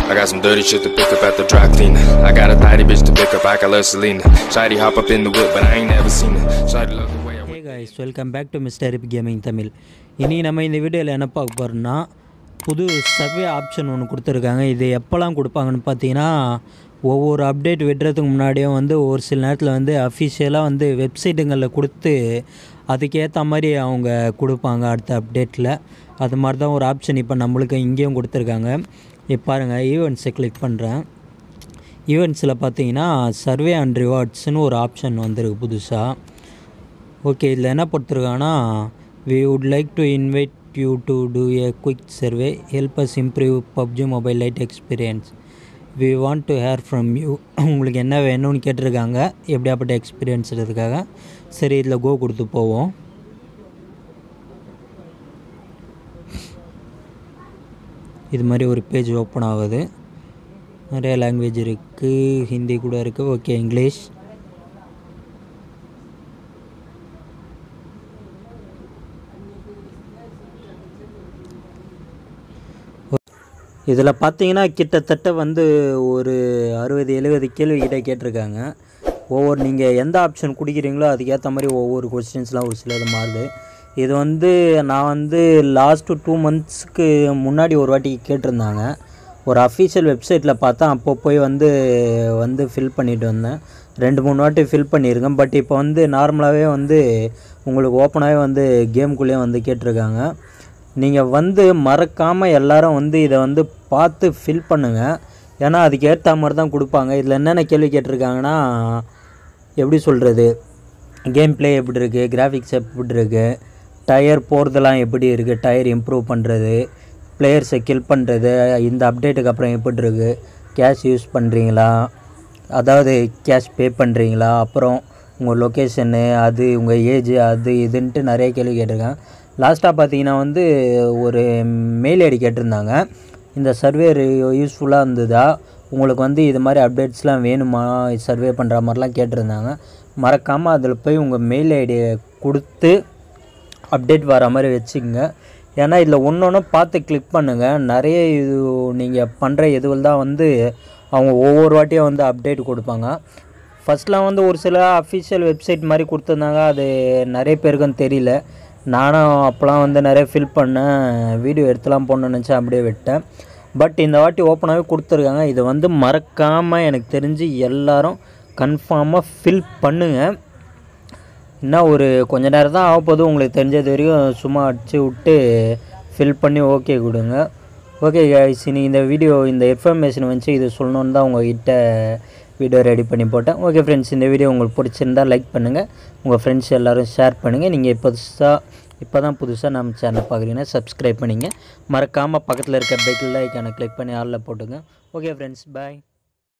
I got some dirty shit to pick up at the dry cleaner. I got a tidy bitch to pick up, I got love Selena. Shady hop up in the whip, but I ain't never seen her. Shady love the way I hey guys welcome back to mister Rip gaming Tamil இனி நம்ம இந்த வீடியோவில் என்ன பார்க்க போகிறோம்னா புது survey option ஒன்று கொடுத்துருக்காங்க இது எப்போல்லாம் கொடுப்பாங்கன்னு பார்த்தீங்கன்னா ஒவ்வொரு அப்டேட் விடுறதுக்கு முன்னாடியும் வந்து ஒரு சில நேரத்தில் வந்து அஃபிஷியலாக வந்து வெப்சைட்டுங்களில் கொடுத்து அதுக்கேற்ற மாதிரி அவங்க கொடுப்பாங்க அடுத்த அப்டேட்டில் அது மாதிரி தான் ஒரு ஆப்ஷன் இப்போ நம்மளுக்கு இங்கேயும் கொடுத்துருக்காங்க இப்போ பாருங்கள் ஈவெண்ட்ஸை கிளிக் பண்ணுறேன் ஈவெண்ட்ஸில் பார்த்தீங்கன்னா சர்வே அண்ட் ரிவார்ட்ஸ்னு ஒரு ஆப்ஷன் வந்திருக்கு புதுசாக ஓகே இதில் என்ன கொடுத்துருக்காங்கன்னா we would like to invite you to do a quick survey help us improve PUBG mobile lite experience we want to hear from you உங்களுக்கு என்ன வேணும்னு கேட்டிருக்காங்க எப்படியாப்பட்ட எக்ஸ்பீரியன்ஸ் இதுக்காக சரி இதில் கோ கொடுத்து போவோம் இது மாதிரி ஒரு பேஜ் ஓப்பன் ஆகுது நிறைய லாங்குவேஜ் இருக்குது ஹிந்தி கூட இருக்குது ஓகே இங்கிலீஷ் இதில் பார்த்தீங்கன்னா கிட்டத்தட்ட வந்து ஒரு அறுபது எழுபது கேள்வி கிட்ட கேட்டிருக்காங்க ஒவ்வொரு நீங்கள் எந்த ஆப்ஷன் குடிக்கிறீங்களோ அதுக்கேற்ற மாதிரி ஒவ்வொரு கொஸ்டின்ஸ்லாம் ஒரு சிலது மாறுது இது வந்து நான் வந்து லாஸ்ட்டு டூ மந்த்ஸ்க்கு முன்னாடி ஒரு வாட்டி கேட்டிருந்தாங்க ஒரு அஃபீஷியல் வெப்சைட்டில் பார்த்தா அப்போ போய் வந்து வந்து ஃபில் பண்ணிட்டு வந்தேன் ரெண்டு மூணு வாட்டி ஃபில் பண்ணியிருக்கேன் பட் இப்போ வந்து நார்மலாகவே வந்து உங்களுக்கு ஓப்பனாகவே வந்து கேம்குள்ளேயே வந்து கேட்டிருக்காங்க நீங்கள் வந்து மறக்காமல் எல்லாரும் வந்து இதை வந்து பார்த்து ஃபில் பண்ணுங்கள் ஏன்னா அதுக்கு ஏற்ற மாதிரி தான் கொடுப்பாங்க இதில் என்னென்ன கேள்வி கேட்டிருக்காங்கன்னா எப்படி சொல்கிறது கேம் ப்ளே எப்படி இருக்குது கிராஃபிக்ஸ் எப்படி இருக்குது டயர் போகிறதெல்லாம் எப்படி இருக்குது டயர் இம்ப்ரூவ் பண்ணுறது பிளேயர்ஸை கில் பண்ணுறது இந்த அப்டேட்டுக்கு அப்புறம் எப்படி இருக்குது கேஷ் யூஸ் பண்ணுறீங்களா அதாவது கேஷ் பே பண்ணுறீங்களா அப்புறம் உங்கள் லொக்கேஷனு அது உங்கள் ஏஜ் அது இதுன்ட்டு நிறைய கேள்வி கேட்டிருக்காங்க லாஸ்ட்டாக பார்த்தீங்கன்னா வந்து ஒரு மெயில் ஐடி கேட்டிருந்தாங்க இந்த சர்வே யூஸ்ஃபுல்லாக இருந்ததா உங்களுக்கு வந்து இது மாதிரி அப்டேட்ஸ்லாம் வேணுமா சர்வே பண்ணுற மாதிரிலாம் கேட்டிருந்தாங்க மறக்காமல் அதில் போய் உங்கள் மெயில் ஐடியை கொடுத்து அப்டேட் வர மாதிரி வச்சுக்கோங்க ஏன்னா இதில் ஒன்று ஒன்று பார்த்து கிளிக் பண்ணுங்கள் நிறைய இது நீங்கள் பண்ணுற எதுவில் தான் வந்து அவங்க ஒவ்வொரு வாட்டியும் வந்து அப்டேட் கொடுப்பாங்க ஃபஸ்ட்லாம் வந்து ஒரு சில அஃபிஷியல் வெப்சைட் மாதிரி கொடுத்துருந்தாங்க அது நிறைய பேருக்கும் தெரியல நானும் அப்போலாம் வந்து நிறைய ஃபில் பண்ணேன் வீடியோ எடுத்துலாம் போடணும்னு நினச்சேன் அப்படியே விட்டேன் பட் இந்த வாட்டி ஓப்பனாகவே கொடுத்துருக்காங்க இதை வந்து மறக்காமல் எனக்கு தெரிஞ்சு எல்லாரும் கன்ஃபார்மாக ஃபில் பண்ணுங்கள் இன்னும் ஒரு கொஞ்ச நேரம் தான் ஆக போகுது உங்களுக்கு தெரிஞ்சது வரைக்கும் சும்மா அடிச்சு விட்டு ஃபில் பண்ணி ஓகே கொடுங்க ஓகே கைஸ் இனி இந்த வீடியோ இந்த இன்ஃபர்மேஷன் வச்சு இது சொல்லணுன்னு தான் உங்ககிட்ட வீடியோ ரெடி பண்ணி போட்டேன் ஓகே ஃப்ரெண்ட்ஸ் இந்த வீடியோ உங்களுக்கு பிடிச்சிருந்தா லைக் பண்ணுங்கள் உங்கள் ஃப்ரெண்ட்ஸ் எல்லோரும் ஷேர் பண்ணுங்கள் நீங்கள் புதுசாக இப்போ தான் புதுசாக நம்ம சேனல் பார்க்குறீங்கன்னா சப்ஸ்கிரைப் பண்ணிங்க மறக்காமல் பக்கத்தில் இருக்க பெல் ஐக்கானை கிளிக் பண்ணி ஆளில் போட்டுங்க ஓகே ஃப்ரெண்ட்ஸ் பாய்